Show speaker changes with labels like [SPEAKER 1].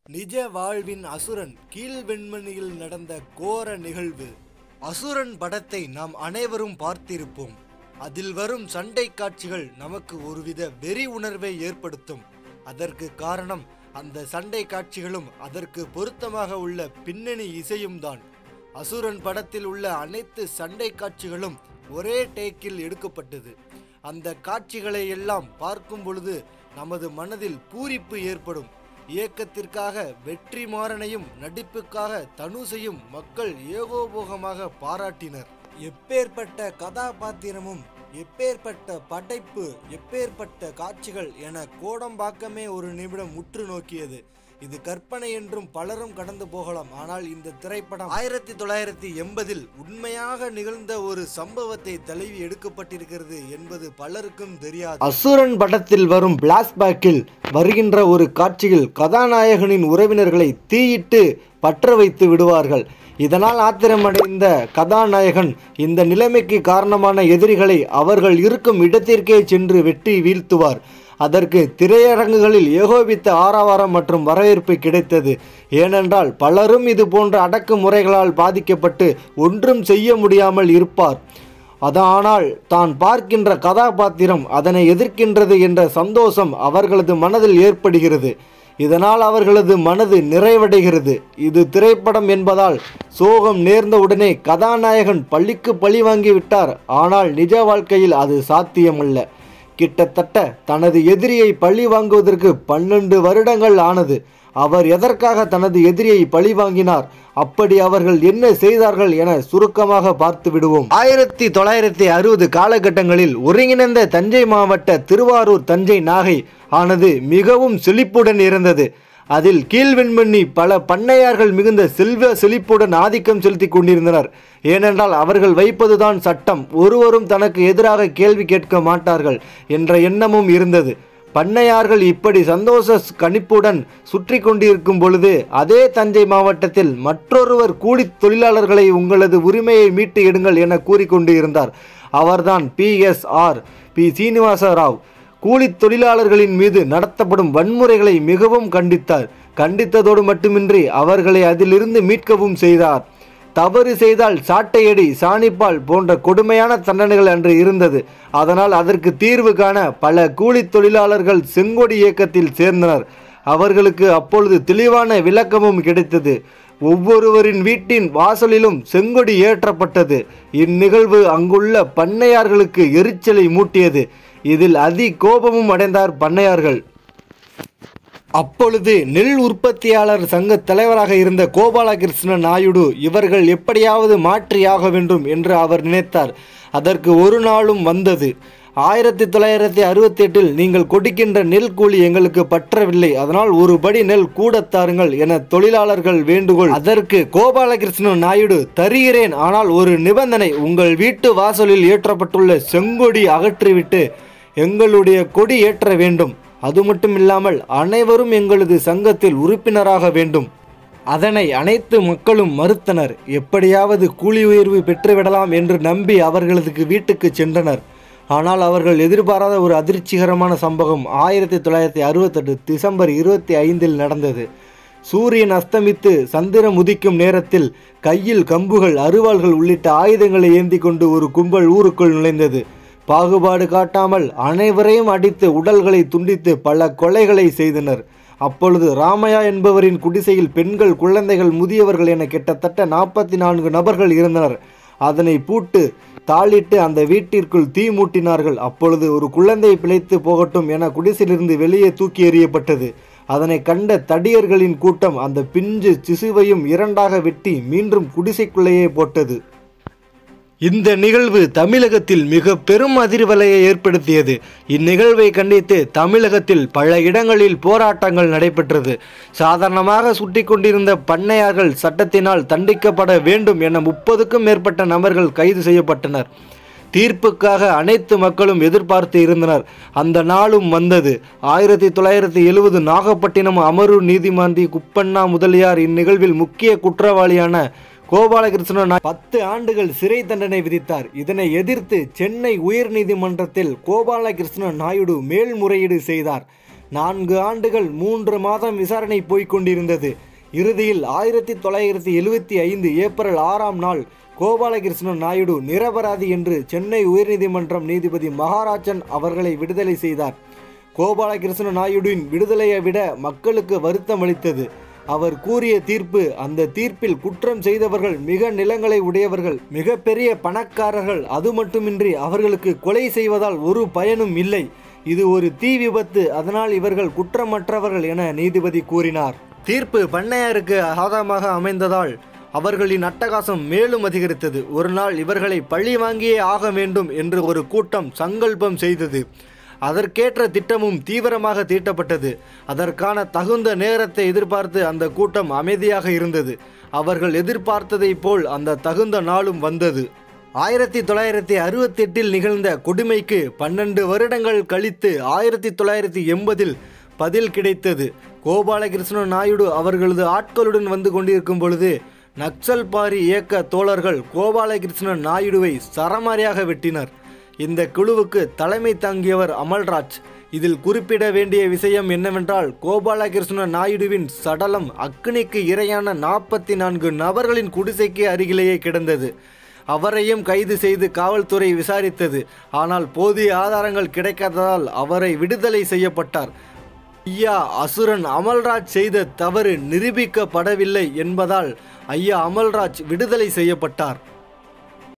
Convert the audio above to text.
[SPEAKER 1] நிஜ வாழ்வின் அசுரன் கீழ்வெண்மணியில் நடந்த கோர நிகழ்வு அசுரன் படத்தை நாம் அனைவரும் பார்த்திருப்போம் அதில் வரும் சண்டை காட்சிகள் நமக்கு ஒருவித வெறி உணர்வை ஏற்படுத்தும் அதற்கு காரணம் அந்த சண்டை காட்சிகளும் அதற்கு பொருத்தமாக உள்ள பின்னணி இசையும் தான் அசுரன் படத்தில் உள்ள அனைத்து சண்டை காட்சிகளும் ஒரே டேக்கில் எடுக்கப்பட்டது அந்த காட்சிகளை எல்லாம் பார்க்கும் பொழுது நமது மனதில் பூரிப்பு ஏற்படும் இயக்கத்திற்காக வெற்றிமாறனையும் நடிப்புக்காக தனுஷையும் மக்கள் ஏகோபோகமாக பாராட்டினர் எப்பேற்பட்ட கதாபாத்திரமும் எப்பேற்பட்ட படைப்பு எப்பேற்பட்ட காட்சிகள் என கோடம்பாக்கமே ஒரு நிமிடம் உற்று நோக்கியது இது கற்பனை என்றும் பலரும் கடந்து போகலாம் ஆனால் இந்த திரைப்படம் ஆயிரத்தி தொள்ளாயிரத்தி எண்பதில் உண்மையாக நிகழ்ந்த ஒரு சம்பவத்தை தழுவி எடுக்கப்பட்டிருக்கிறது என்பது பலருக்கும் தெரியாது அசுரன் படத்தில் வரும் பிளாஸ்பேக்கில் வருகின்ற ஒரு காட்சியில் கதாநாயகனின் உறவினர்களை தீயிட்டு பற்ற வைத்து விடுவார்கள் இதனால் ஆத்திரமடைந்த கதாநாயகன் இந்த நிலைமைக்கு காரணமான எதிரிகளை அவர்கள் இருக்கும் இடத்திற்கே சென்று வெட்டி வீழ்த்துவார் அதற்கு திரையரங்குகளில் ஏகோபித்த ஆரவாரம் மற்றும் வரவேற்பு கிடைத்தது ஏனென்றால் பலரும் இது போன்ற அடக்குமுறைகளால் பாதிக்கப்பட்டு ஒன்றும் செய்ய முடியாமல் இருப்பார் அதானால் தான் பார்க்கின்ற கதாபாத்திரம் அதனை எதிர்க்கின்றது என்ற சந்தோஷம் அவர்களது மனதில் ஏற்படுகிறது இதனால் அவர்களது மனது நிறைவடைகிறது இது திரைப்படம் என்பதால் சோகம் நேர்ந்தவுடனே கதாநாயகன் பள்ளிக்கு பழி வாங்கி விட்டார் ஆனால் நிஜ வாழ்க்கையில் அது சாத்தியமல்ல கிட்டத்தட்ட தனது எதிரியை பழி வாங்குவதற்கு பன்னெண்டு வருடங்கள் ஆனது அவர் எதற்காக தனது எதிரியை பழி வாங்கினார் அப்படி அவர்கள் என்ன செய்தார்கள் என சுருக்கமாக பார்த்து விடுவோம் ஆயிரத்தி தொள்ளாயிரத்தி அறுபது காலகட்டங்களில் ஒருங்கிணைந்த தஞ்சை மாவட்ட திருவாரூர் தஞ்சை நாகை ஆனது மிகவும் செழிப்புடன் இருந்தது அதில் கீழ்வெண்மண்ணி பல பண்ணையார்கள் மிகுந்த செல்வ செழிப்புடன் ஆதிக்கம் செலுத்தி கொண்டிருந்தனர் ஏனென்றால் அவர்கள் வைப்பதுதான் சட்டம் ஒருவரும் தனக்கு எதிராக கேள்வி கேட்க மாட்டார்கள் என்ற எண்ணமும் இருந்தது பண்ணையார்கள் இப்படி சந்தோஷ கணிப்புடன் சுற்றி கொண்டிருக்கும் பொழுது அதே தஞ்சை மாவட்டத்தில் மற்றொருவர் கூலி தொழிலாளர்களை உங்களது உரிமையை மீட்டு எடுங்கள் என கூறிக்கொண்டு இருந்தார் அவர்தான் P S R P Srinivasa Rao கூலி தொழிலாளர்களின் மீது நடத்தப்படும் வன்முறைகளை மிகவும் கண்டித்தார் கண்டித்ததோடு மட்டுமின்றி அவர்களை அதிலிருந்து மீட்கவும் செய்தார் தவறு செய்தால் சாட்டையடி சாணிப்பால் போன்ற கொடுமையான தண்டனைகள் அன்று இருந்தது அதனால் அதற்கு தீர்வு காண பல கூலி தொழிலாளர்கள் செங்கொடி இயக்கத்தில் சேர்ந்தனர் அவர்களுக்கு அப்பொழுது தெளிவான விளக்கமும் கிடைத்தது ஒவ்வொருவரின் வீட்டின் வாசலிலும் செங்கொடி ஏற்றப்பட்டது இந்நிகழ்வு அங்குள்ள பண்ணையார்களுக்கு எரிச்சலை மூட்டியது இதில் அதி கோபமும் அடைந்தார் பண்ணையார்கள் அப்பொழுது நெல் உற்பத்தியாளர் சங்க தலைவராக இருந்த கோபாலகிருஷ்ண நாயுடு இவர்கள் எப்படியாவது மாற்றியாக வேண்டும் என்று அவர் நினைத்தார் அதற்கு ஒரு நாளும் வந்தது ஆயிரத்தி தொள்ளாயிரத்தி அறுபத்தி எட்டில் நீங்கள் கொடுக்கின்ற நெல் கூலி எங்களுக்கு பற்றவில்லை அதனால் ஒரு படி நெல் கூட தாருங்கள் என தொழிலாளர்கள் வேண்டுகோள் அதற்கு கோபாலகிருஷ்ண நாயுடு தருகிறேன் ஆனால் ஒரு நிபந்தனை உங்கள் வீட்டு வாசலில் ஏற்றப்பட்டுள்ள செங்கொடி அகற்றிவிட்டு எங்களுடைய கொடி ஏற்ற வேண்டும் அது மட்டும் இல்லாமல் அனைவரும் எங்களது சங்கத்தில் உறுப்பினராக வேண்டும் அதனை அனைத்து மக்களும் மறுத்தனர் எப்படியாவது கூலி உயர்வு பெற்றுவிடலாம் என்று நம்பி அவர்களது வீட்டுக்கு சென்றனர் ஆனால் அவர்கள் எதிர்பாராத ஒரு அதிர்ச்சிகரமான சம்பவம் ஆயிரத்தி தொள்ளாயிரத்தி அறுபத்தெட்டு டிசம்பர் இருபத்தி ஐந்தில் நடந்தது சூரியன் அஸ்தமித்து சந்திரம் உதிக்கும் நேரத்தில் கையில் கம்புகள் அருவாள்கள் உள்ளிட்ட ஆயுதங்களை ஏந்தி கொண்டு ஒரு கும்பல் ஊருக்குள் நுழைந்தது பாகுபாடு காட்டாமல் அனைவரையும் அடித்து உடல்களை துண்டித்து பல கொலைகளை செய்தனர் அப்பொழுது ராமையா என்பவரின் குடிசையில் பெண்கள் குழந்தைகள் முதியவர்கள் என கிட்டத்தட்ட நாற்பத்தி நான்கு நபர்கள் இருந்தனர் அதனை பூட்டு தாளிட்டு அந்த வீட்டிற்குள் தீ மூட்டினார்கள் அப்பொழுது ஒரு குழந்தை பிழைத்து போகட்டும் என குடிசையிலிருந்து வெளியே தூக்கி எறியப்பட்டது அதனை கண்ட தடியர்களின் கூட்டம் அந்த பிஞ்சு சிசுவையும் இரண்டாக வெட்டி மீண்டும் குடிசைக்குள்ளேயே போட்டது இந்த நிகழ்வு தமிழகத்தில் மிக பெரும் அதிர்வலையை ஏற்படுத்தியது இந்நிகழ்வை கண்டித்து தமிழகத்தில் பல இடங்களில் போராட்டங்கள் நடைபெற்றது சாதாரணமாக சுட்டி கொண்டிருந்த பண்ணையார்கள் சட்டத்தினால் தண்டிக்கப்பட வேண்டும் என முப்பதுக்கும் மேற்பட்ட நபர்கள் கைது செய்யப்பட்டனர் தீர்ப்புக்காக அனைத்து மக்களும் எதிர்பார்த்து இருந்தனர் அந்த நாளும் வந்தது ஆயிரத்தி தொள்ளாயிரத்தி எழுபது நாகப்பட்டினம் அமர்வு நீதிமன்ற குப்பண்ணா முதலியார் இந்நிகழ்வில் முக்கிய குற்றவாளியான கோபாலகிருஷ்ணன் நாய் பத்து ஆண்டுகள் சிறை தண்டனை விதித்தார் இதனை எதிர்த்து சென்னை உயர்நீதிமன்றத்தில் கோபாலகிருஷ்ண நாயுடு மேல்முறையீடு செய்தார் நான்கு ஆண்டுகள் மூன்று மாதம் விசாரணை போய்க் கொண்டிருந்தது இறுதியில் ஆயிரத்தி தொள்ளாயிரத்தி எழுவத்தி ஐந்து ஏப்ரல் ஆறாம் நாள் கோபாலகிருஷ்ணன் நாயுடு நிரபராதி என்று சென்னை உயர்நீதிமன்றம் நீதிபதி மகாராஜன் அவர்களை விடுதலை செய்தார் கோபாலகிருஷ்ண நாயுடுவின் விடுதலையை விட மக்களுக்கு வருத்தம் அளித்தது அவர் கூறிய தீர்ப்பு அந்த தீர்ப்பில் குற்றம் செய்தவர்கள் மிக நிலங்களை உடையவர்கள் மிகப்பெரிய பணக்காரர்கள் அது மட்டுமின்றி அவர்களுக்கு கொலை செய்வதால் ஒரு பயனும் இல்லை இது ஒரு தீ விபத்து அதனால் இவர்கள் குற்றமற்றவர்கள் என நீதிபதி கூறினார் தீர்ப்பு பண்ணையாருக்கு ஆதாரமாக அமைந்ததால் அவர்களின் அட்டகாசம் மேலும் அதிகரித்தது ஒரு நாள் இவர்களை பழி வாங்கியே ஆக வேண்டும் என்று ஒரு கூட்டம் சங்கல்பம் செய்தது அதற்கேற்ற திட்டமும் தீவிரமாக தீட்டப்பட்டது அதற்கான தகுந்த நேரத்தை எதிர்பார்த்து அந்த கூட்டம் அமைதியாக இருந்தது அவர்கள் எதிர்பார்த்ததைப் போல் அந்த தகுந்த நாளும் வந்தது ஆயிரத்தி தொள்ளாயிரத்தி அறுபத்தி எட்டில் நிகழ்ந்த கொடுமைக்கு பன்னெண்டு வருடங்கள் கழித்து ஆயிரத்தி தொள்ளாயிரத்தி எண்பதில் பதில் கிடைத்தது கோபாலகிருஷ்ண நாயுடு அவர்களது ஆட்களுடன் வந்து கொண்டிருக்கும் பொழுது நக்சல் பாரி இயக்க தோழர்கள் கோபாலகிருஷ்ண நாயுடுவை சரமாரியாக வெட்டினர் இந்த குழுவுக்கு தலைமை தாங்கியவர் அமல்ராஜ் இதில் குறிப்பிட வேண்டிய விஷயம் என்னவென்றால் கோபாலகிருஷ்ண நாயுடுவின் சடலம் அக்னிக்கு இரையான நாற்பத்தி நான்கு நபர்களின் குடிசைக்கு அருகிலேயே கிடந்தது அவரையும் கைது செய்து காவல்துறை விசாரித்தது ஆனால் போதிய ஆதாரங்கள் கிடைக்காததால் அவரை விடுதலை செய்யப்பட்டார் ஐயா அசுரன் அமல்ராஜ் செய்த தவறு நிரூபிக்கப்படவில்லை என்பதால் ஐயா அமல்ராஜ் விடுதலை செய்யப்பட்டார்